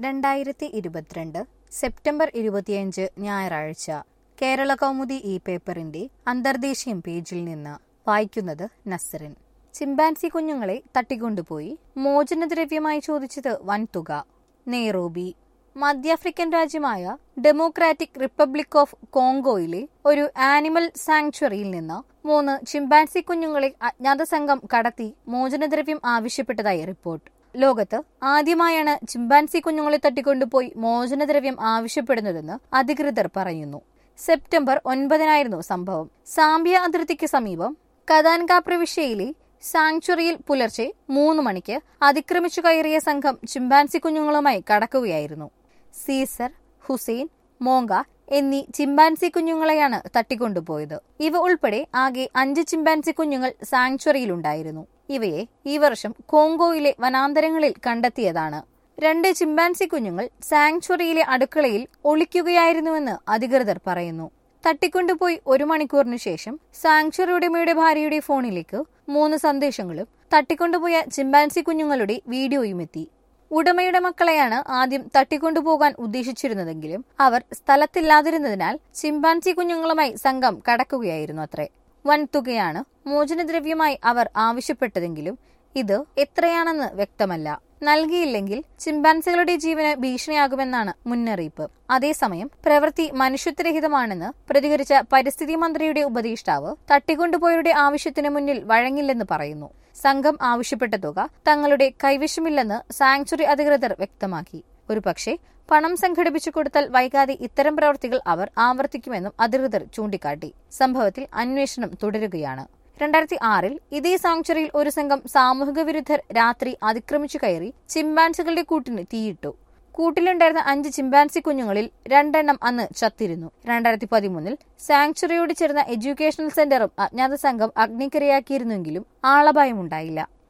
രണ്ടായിരത്തി ഇരുപത്തിരണ്ട് സെപ്റ്റംബർ ഇരുപത്തിയഞ്ച് ഞായറാഴ്ച കേരള കൗമുദി ഈ പേപ്പറിന്റെ അന്തർദേശീയം പേജിൽ നിന്ന് വായിക്കുന്നത് നസറിൻ ചിമ്പാൻസി കുഞ്ഞുങ്ങളെ തട്ടിക്കൊണ്ടുപോയി മോചനദ്രവ്യമായി ചോദിച്ചത് വൻതുക നെയ്റോബി മധ്യാഫ്രിക്കൻ രാജ്യമായ ഡെമോക്രാറ്റിക് റിപ്പബ്ലിക് ഓഫ് കോങ്കോയിലെ ഒരു ആനിമൽ സാങ്ച്വറിയിൽ നിന്ന് മൂന്ന് ചിമ്പാൻസി കുഞ്ഞുങ്ങളെ അജ്ഞാത സംഘം കടത്തി മോചനദ്രവ്യം ആവശ്യപ്പെട്ടതായി റിപ്പോർട്ട് ലോകത്ത് ആദ്യമായാണ് ചിമ്പാൻസി കുഞ്ഞുങ്ങളെ തട്ടിക്കൊണ്ടുപോയി മോചനദ്രവ്യം ആവശ്യപ്പെടുന്നതെന്ന് അധികൃതർ പറയുന്നു സെപ്റ്റംബർ ഒൻപതിനായിരുന്നു സംഭവം സാംബിയ അതിർത്തിക്ക് സമീപം കദാൻക പ്രവിശ്യയിലെ സാങ്ച്വറിയിൽ പുലർച്ചെ മൂന്ന് മണിക്ക് അതിക്രമിച്ചു കയറിയ സംഘം ചിമ്പാൻസി കുഞ്ഞുങ്ങളുമായി കടക്കുകയായിരുന്നു സീസർ ഹുസൈൻ മോങ്ക എന്നീ ചിമ്പാൻസി കുഞ്ഞുങ്ങളെയാണ് തട്ടിക്കൊണ്ടുപോയത് ഇവ ഉൾപ്പെടെ ആകെ അഞ്ച് ചിമ്പാൻസി കുഞ്ഞുങ്ങൾ സാങ്ച്വറിയിലുണ്ടായിരുന്നു ഇവയെ ഈ വർഷം കോങ്കോയിലെ വനാന്തരങ്ങളിൽ കണ്ടെത്തിയതാണ് രണ്ട് ചിമ്പാൻസി കുഞ്ഞുങ്ങൾ സാങ്ച്വറിയിലെ അടുക്കളയിൽ ഒളിക്കുകയായിരുന്നുവെന്ന് അധികൃതർ പറയുന്നു തട്ടിക്കൊണ്ടുപോയി ഒരു മണിക്കൂറിനു ശേഷം സാങ്ച്വറി ഉടമയുടെ ഭാര്യയുടെ ഫോണിലേക്ക് മൂന്ന് സന്ദേശങ്ങളും തട്ടിക്കൊണ്ടുപോയ ചിമ്പാൻസി കുഞ്ഞുങ്ങളുടെ വീഡിയോയും എത്തി ഉടമയുടെ മക്കളെയാണ് ആദ്യം തട്ടിക്കൊണ്ടുപോകാൻ ഉദ്ദേശിച്ചിരുന്നതെങ്കിലും അവർ സ്ഥലത്തില്ലാതിരുന്നതിനാൽ ചിമ്പാൻസി കുഞ്ഞുങ്ങളുമായി സംഘം കടക്കുകയായിരുന്നു അത്രേ വൻതുകയാണ് മോചനദ്രവ്യമായി അവർ ആവശ്യപ്പെട്ടതെങ്കിലും ഇത് എത്രയാണെന്ന് വ്യക്തമല്ല നൽകിയില്ലെങ്കിൽ ചിമ്പാൻസികളുടെ ജീവന് ഭീഷണിയാകുമെന്നാണ് മുന്നറിയിപ്പ് അതേസമയം പ്രവൃത്തി മനുഷ്യത്വരഹിതമാണെന്ന് പ്രതികരിച്ച പരിസ്ഥിതി മന്ത്രിയുടെ ഉപദേഷ്ടാവ് തട്ടിക്കൊണ്ടുപോയവരുടെ ആവശ്യത്തിന് മുന്നിൽ വഴങ്ങില്ലെന്ന് പറയുന്നു സംഘം ആവശ്യപ്പെട്ട തുക തങ്ങളുടെ കൈവശമില്ലെന്ന് സാങ്ച്വറി അധികൃതർ വ്യക്തമാക്കി ഒരുപക്ഷെ പണം സംഘടിപ്പിച്ചു കൊടുത്താൽ വൈകാതെ ഇത്തരം പ്രവൃത്തികൾ അവർ ആവർത്തിക്കുമെന്നും അധികൃതർ ചൂണ്ടിക്കാട്ടി സംഭവത്തിൽ അന്വേഷണം തുടരുകയാണ് രണ്ടായിരത്തി ആറിൽ ഇതേ സാങ്ച്വറിയിൽ ഒരു സംഘം സാമൂഹിക വിരുദ്ധർ രാത്രി അതിക്രമിച്ചു കയറി ചിമ്പാൻസികളുടെ കൂട്ടിന് തീയിട്ടു കൂട്ടിലുണ്ടായിരുന്ന അഞ്ച് ചിമ്പാൻസി കുഞ്ഞുങ്ങളിൽ രണ്ടെണ്ണം അന്ന് ചത്തിരുന്നു രണ്ടായിരത്തി പതിമൂന്നിൽ സാങ്ച്വറിയോട് ചേർന്ന എഡ്യൂക്കേഷണൽ സെന്ററും അജ്ഞാത സംഘം അഗ്നിക്കിരയാക്കിയിരുന്നെങ്കിലും ആളപായമുണ്ടായില്ല